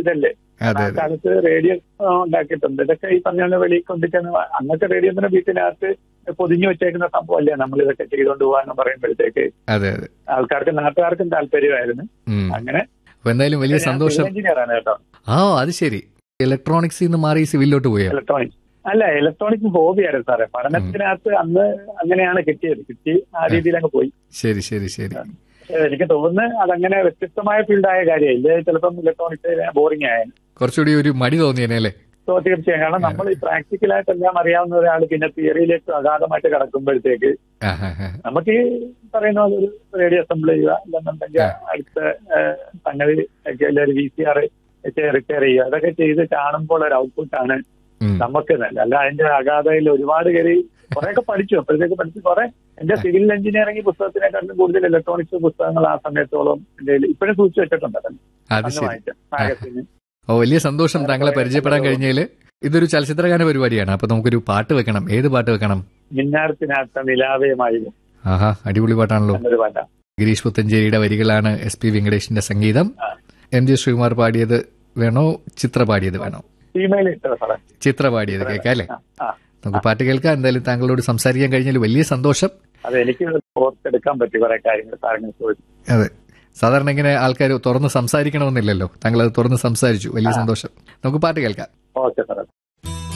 ഇതല്ലേ അതെ ആ അതെ കാലത്ത് റേഡിയോ ആ, ഉണ്ടാക്കിയിട്ടുണ്ട് ഇതൊക്കെ ഈ പറഞ്ഞ പോലെ വെളിയിൽ കൊണ്ടിട്ടാണ് അന്നത്തെ റേഡിയോ തന്നെ വീട്ടിനകത്ത് പൊതിഞ്ഞു വെച്ചേക്കുന്ന സംഭവമല്ലേ നമ്മൾ ഇതൊക്കെ ചെയ്തുകൊണ്ട് പോകാന്ന് പറയുമ്പോഴത്തേക്ക് അതെ അതെ ആൾക്കാർക്ക് നാട്ടുകാർക്കും താല്പര്യമായിരുന്നു ഉം. അങ്ങനെ അപ്പൊ എന്തായാലും വലിയ സന്തോഷം എഞ്ചിനീയർ ആണ് കേട്ടോ ആ അത് ശരി ഇലക്ട്രോണിക്സിൽ നിന്ന് മാറി സിവിലിലോട്ട് പോയോ ഇലക്ട്രോണിക്സ് അല്ല ഇലക്ട്രോണിക്സ് ഹോബിയായിരുന്നു സാറേ പഠനത്തിനകത്ത് അന്ന് അങ്ങനെയാണ് കിട്ടിയത് കിട്ടി ആ രീതിയിൽ അങ്ങ് പോയി ശരി ശരി ശരി പക്ഷേ എനിക്ക് തോന്നുന്നു അതങ്ങനെ വ്യത്യസ്തമായ ഫീൽഡായ കാര്യമില്ല ചിലപ്പം ഇലക്ട്രോണിക്സ് ബോറിംഗ് ആയ കുറച്ചുകൂടി ഒരു മടി തോന്നിയേനെ അല്ലേ സോ തീർച്ചയായും കാരണം നമ്മൾ ഈ പ്രാക്ടിക്കലായിട്ട് എല്ലാം അറിയാവുന്ന ഒരാൾ പിന്നെ തിയറിയിലേക്ക് അഗാധമായിട്ട് കടക്കുമ്പോഴത്തേക്ക് ആ, ആ, ആ. നമുക്ക് ഈ പറയുന്ന പോലെ ഒരു റേഡിയോ അസംബിൾ ചെയ്യുക അല്ലെന്നുണ്ടെങ്കിൽ ആ. അടുത്ത ആ, സംഗതി ഒക്കെ അല്ലെ ഒരു വി സി ആർ റിപ്പയർ ചെയ്യുക അതൊക്കെ ചെയ്ത് കാണുമ്പോൾ ഒരു ഔട്ട്പുട്ടാണ് ഉം. നമുക്ക് നല്ല അല്ല അതിന്റെ അഗാധയിൽ ഒരുപാട് കയറി കുറെയൊക്കെ പഠിച്ചു അപ്പോഴത്തേക്ക് പഠിച്ചു കുറെ എന്റെ സിവിൽ എഞ്ചിനീയറിംഗ് പുസ്തകത്തിനെക്കാട്ടിലും കൂടുതൽ ഇലക്ട്രോണിക്സ് പുസ്തകങ്ങൾ ആ സമയത്തോളം എന്റെ കയ്യിൽ ഇപ്പോഴും സൂക്ഷിച്ചു വെച്ചിട്ടുണ്ട് അതന്നെ. അത് അന്ന് ശരി വായിച്ച മാഗസിന് ഓ വലിയ സന്തോഷം താങ്കളെ പരിചയപ്പെടാൻ കഴിഞ്ഞതിൽ ഇതൊരു ചലച്ചിത്രഗാന പരിപാടിയാണ് അപ്പൊ നമുക്കൊരു പാട്ട് വെക്കണം ഏത് പാട്ട് വെക്കണം മിന്നാരത്തിനകത്ത നിലാവയമായി ആഹാ അടിപൊളി പാട്ടാണല്ലോ എന്നൊരു പാട്ട ഗിരീഷ് പുത്തഞ്ചേരിയുടെ വരികളാണ് എസ് പി വെങ്കടേഷിന്റെ സംഗീതം ആ. എം ജി ശ്രീകുമാർ പാടിയത് വേണോ ചിത്ര പാടിയത് വേണോ ഫീമെയിൽ ഇഷ്ടം സാറേ ചിത്ര പാടിയത് കേൾക്കാം അല്ലേ ആ, ആ നമുക്ക് പാട്ട് കേൾക്കാം എന്തായാലും താങ്കളോട് സംസാരിക്കാൻ കഴിഞ്ഞാൽ വലിയ സന്തോഷം അത് എനിക്ക് ഓർത്തെടുക്കാൻ പറ്റി കുറെ കാര്യങ്ങൾ സാറിന് ചോദിച്ചു അതെ സാധാരണ ഇങ്ങനെ ആൾക്കാർ തുറന്ന് സംസാരിക്കണമെന്നില്ലല്ലോ താങ്കൾ അത് തുറന്ന് സംസാരിച്ചു വലിയ സന്തോഷം നമുക്ക് പാട്ട് കേൾക്കാം ഓക്കെ സാറേ